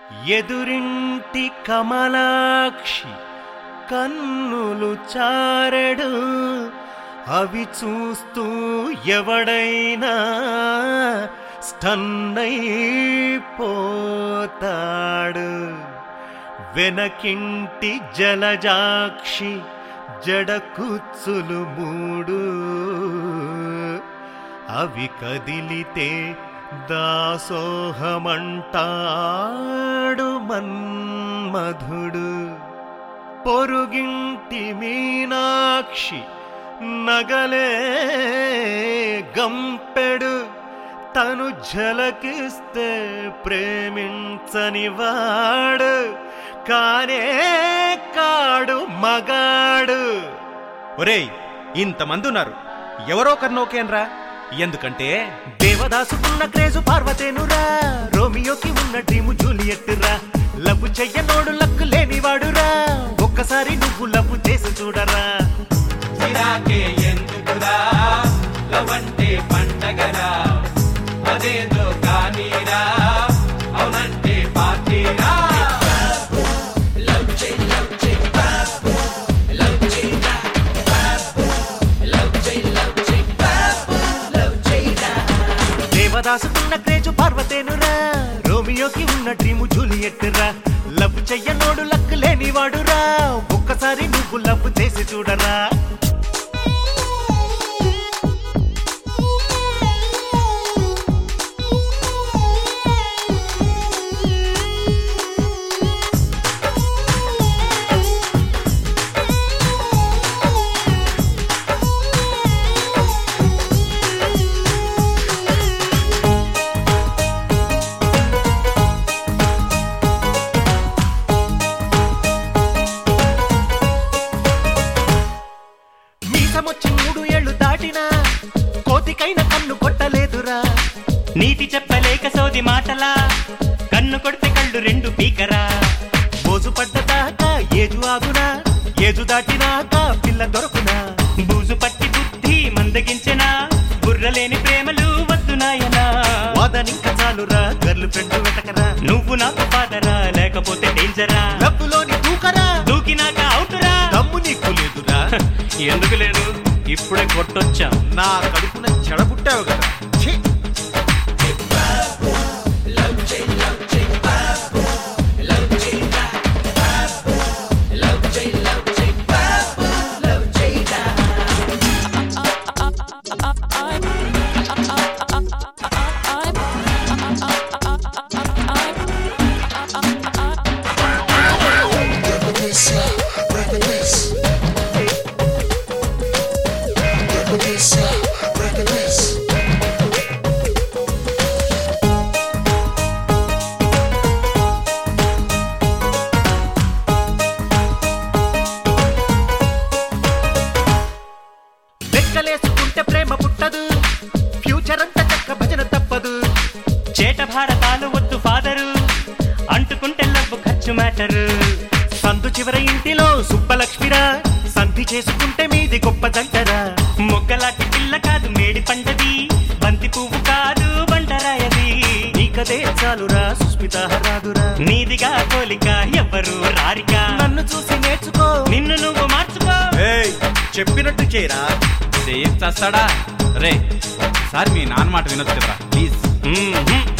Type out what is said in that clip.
ఎదురింటి కమలాక్షి కన్నులు చారెడు అవి చూస్తూ ఎవడైనా స్టన్నైపోతాడు వెనకింటి జలజాక్షి జడకుచ్చులు మూడు అవి కదిలితే దాసోహమంటాడు మన్మధుడు పొరుగింటి మీనాక్షి నగలే గంపెడు తను ఝలకిస్తే ప్రేమించని వాడు కానే కాడు మగాడు ఒరేయ్ ఇంతమంది ఉన్నారు ఎవరో కన్నోకేన్రా ఎందుకంటే దేవదాసుకున్న క్రేజు పార్వతేనురా రోమియోకి ఉన్న డ్రీము జూలియట్ రా లవ్ చెయ్యనోడు లక్కు లేనివాడురా ఒక్కసారి నువ్వు లవ్ చేసి చూడరా చిరాకే ఎందుకురా లవంటే పండగరా అదేదో కానీరా అవునంటే పార్టీరా దేవదాసుకున్న క్రేజు పార్వతేనురా రోమియోకి ఉన్న డ్రీము జూలియట్ రా లవ్ చెయ్యనోడు లక్కు లేనివాడురా ఒక్కసారి నువ్వు లవ్ చేసి చూడరా మీసమొచ్చి మూడు ఏళ్ళు దాటినా కోతికైన కన్ను కొట్టలేదురా నీతి చెప్పలేక సోది మాటలా కన్ను కొడితే కళ్ళు రెండు పీకరా మోజు పడ్డదాకా ఏజు ఆగునా ఏజు దాటినాక పిల్ల దొరకునా బూజు పట్టి బుద్ధి మందగించెనా బుర్రలేని ప్రేమలు వద్దు నాయనా వాదనింక చాలురా గర్ల్ ఫ్రెండ్ వెతకరా నువ్వు నాకు ఫాదరా లేకపోతే డేంజరా లబ్బులోని దూకరా దూకినాక అవుతురా దమ్ము నీకు లేదురా ఎందుకు లేదు ఇప్పుడే కొట్టొచ్చా నా కడుపున చెడబుట్టావు కదా ఛీ! Reminisce, reminisce. Reminisce, reminisce. లెక్కలేసుకుంటే ప్రేమ పుట్టదు ఫ్యూచర్ అంతా చక్క భజన తప్పదు చేట భారతాలు వద్దు ఫాదరు అంటుకుంటే లవ్వు ఖర్చు మ్యాటరు సందు చివర ఇంటిలో సుబ్బలక్ష్మిరా సంధి చేసుకుంటే మీది గొప్ప జంటరా మొగ్గలాంటి పిల్ల కాదు మేడి పంటది బంతి పువ్వు కాదు బంటరాయది నీకదే చాలురా సుస్మిత రాదురా నీదిగా కోలిక ఎవ్వరు రారిక నన్ను చూసి నేర్చుకో నిన్ను నువ్వు మార్చుకో ఏయ్ చెప్పినట్టు చేయరా చేస్తాడా రే సార్ మీ నాన్న మాట వినొచ్చు కదరా ప్లీజ్ మ్మ్హ్మ్.